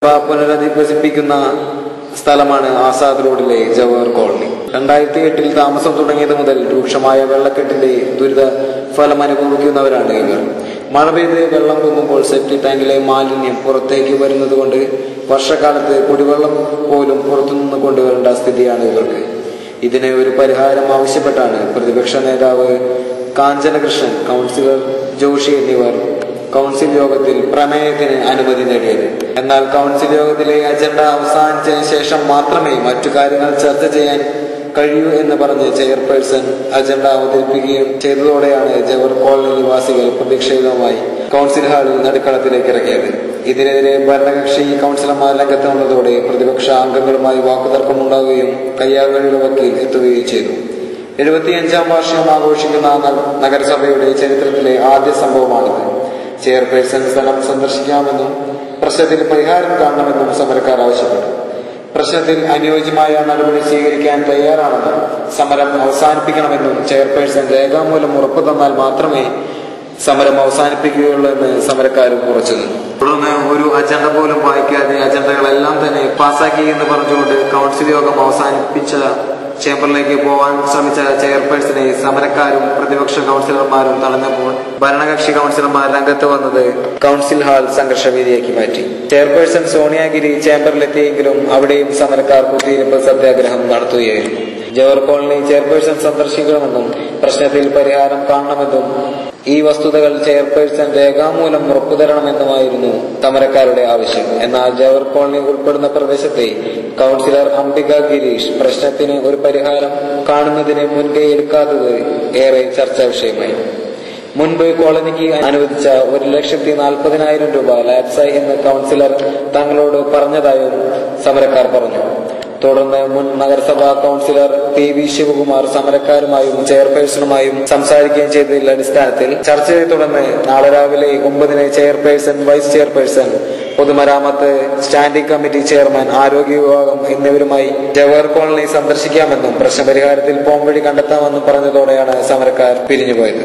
പുനരധിവസിപ്പിക്കുന്ന സ്ഥലമാണ് ആസാദ് റോഡിലെ ജവഹർ കോളനി രണ്ടായിരത്തി എട്ടിൽ താമസം തുടങ്ങിയത് മുതൽ രൂക്ഷമായ വെള്ളക്കെട്ടിന്റെ ദുരിത ഫലം അനുഭവിക്കുന്നവരാണ് ഇവർ മഴ പെയ്ത് വെള്ളം പൊങ്ങുമ്പോൾ സെപ്റ്റി ടാങ്കിലെ മാലിന്യം പുറത്തേക്ക് വരുന്നത് കൊണ്ട് വർഷക്കാലത്ത് കുടിവെള്ളം പോലും പുറത്തുനിന്ന് കൊണ്ടുവരേണ്ട സ്ഥിതിയാണ് ഇവർക്ക് ഇതിന് ഒരു പരിഹാരം ആവശ്യപ്പെട്ടാണ് പ്രതിപക്ഷ നേതാവ് കാഞ്ചനകൃഷ്ണൻ കൗൺസിലർ ജോഷി എന്നിവർ കൗൺസിൽ യോഗത്തിൽ പ്രമേയത്തിന് അനുമതി നേടിയത് എന്നാൽ കൗൺസിൽ യോഗത്തിലെ അജണ്ട അവസാനിച്ചതിന് ശേഷം മാത്രമേ മറ്റു കാര്യങ്ങൾ ചർച്ച ചെയ്യാൻ കഴിയൂ എന്ന് പറഞ്ഞ് ചെയർപേഴ്സൺ അജണ്ട അവതരിപ്പിക്കുകയും ചെയ്തതോടെയാണ് ജവഹർ കോളനി നിവാസികൾ പ്രതിഷേധവുമായി കൗൺസിൽ ഹാളിൽ നടുക്കളത്തിലേക്ക് ഇറങ്ങിയത് ഇതിനെതിരെ ഭരണകക്ഷി കൗൺസിലർമാർ രംഗത്ത് വന്നതോടെ പ്രതിപക്ഷ അംഗങ്ങളുമായി വാക്കുതർക്കമുണ്ടാവുകയും കയ്യാങ്കളിയുടെ വക്കീൽ എത്തുകയും ചെയ്തു എഴുപത്തിയഞ്ചാം വാർഷികം ആഘോഷിക്കുന്ന ന- നഗരസഭയുടെ ചരിത്രത്തിലെ ആദ്യ സംഭവമാണിത് ചെയർപേഴ്സൺ സ്ഥലം സന്ദർശിക്കാമെന്നും പ്രശ്നത്തിൽ പരിഹാരം കാണണമെന്നും സമരക്കാർ ആവശ്യപ്പെട്ടു പ്രശ്നത്തിൽ അനുയോജ്യമായ നടപടി സ്വീകരിക്കാൻ തയ്യാറാണെന്നും സമരം അവസാനിപ്പിക്കണമെന്നും ചെയർപേഴ്സൺ രേഖാമൂലം ഉറപ്പു തന്നാൽ മാത്രമേ സമരം അവസാനിപ്പിക്കുകയുള്ളൂ എന്ന് സമരക്കാരും ഉറച്ചു നിന്നു തുടർന്ന് ഒരു അജണ്ട പോലും വായിക്കാതെ അജണ്ടകളെല്ലാം തന്നെ പാസാക്കി എന്ന് പറഞ്ഞുകൊണ്ട് കൗൺസിൽ യോഗം അവസാനിപ്പിച്ച ചേംബറിലേക്ക് പോവാൻ ശ്രമിച്ച ചെയർപേഴ്സണെ സമരക്കാരും പ്രതിപക്ഷ കൗൺസിലർമാരും തടഞ്ഞപ്പോൾ ഭരണകക്ഷി കൗൺസിലർമാർ രംഗത്ത് വന്നത് കൗൺസിൽ ഹാൾ സംഘർഷവേദിയാക്കി മാറ്റി ചെയർപേഴ്സൺ സോണിയാഗിരി ചേംബറിലെത്തിയെങ്കിലും അവിടെയും സമരക്കാർ കുത്തിയിരിപ്പ് സത്യാഗ്രഹം നടത്തുകയായിരുന്നു ജവഹർ കോളനി ചെയർപേഴ്സൺ സന്ദർശിക്കണമെന്നും പ്രശ്നത്തിൽ പരിഹാരം കാണണമെന്നും ഈ വസ്തുതകൾ ചെയർപേഴ്സൺ രേഖാമൂലം ഉറപ്പുതരണമെന്നുമായിരുന്നു സമരക്കാരുടെ ആവശ്യം എന്നാൽ ജവഹർ കോളനി ഉൾപ്പെടുന്ന പ്രദേശത്തെ കൗൺസിലർ അംബിക ഗിരീഷ് പ്രശ്നത്തിന് ഒരു പരിഹാരം കാണുന്നതിന് മുൻകൈ എടുക്കാത്തത് ഏറെ ചർച്ചാ വിഷയമായി മുൻപ് കോളനിക്ക് അനുവദിച്ച ഒരു ലക്ഷത്തി നാൽപ്പതിനായിരം രൂപ ലാപ്സായി എന്ന് കൗൺസിലർ തങ്ങളോട് പറഞ്ഞതായും സമരക്കാർ പറഞ്ഞു തുടർന്ന് മുൻ നഗരസഭാ കൗൺസിലർ പി വി ശിവകുമാർ സമരക്കാരുമായും ചെയർപേഴ്സണുമായും സംസാരിക്കുകയും ചെയ്തതിൽ അടിസ്ഥാനത്തിൽ ചർച്ചയെ തുടർന്ന് നാളെ രാവിലെ ഒമ്പതിന് ചെയർപേഴ്സൺ വൈസ് ചെയർപേഴ്സൺ പൊതുമരാമത്ത് സ്റ്റാൻഡിംഗ് കമ്മിറ്റി ചെയർമാൻ ആരോഗ്യ വിഭാഗം എന്നിവരുമായി ജവഹർ കോളനി സന്ദർശിക്കാമെന്നും പ്രശ്നപരിഹാരത്തിൽ പോംവഴി കണ്ടെത്താമെന്നും പറഞ്ഞതോടെയാണ് സമരക്കാർ പിരിഞ്ഞുപോയത്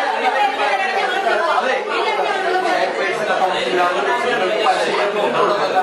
പരിശീലനം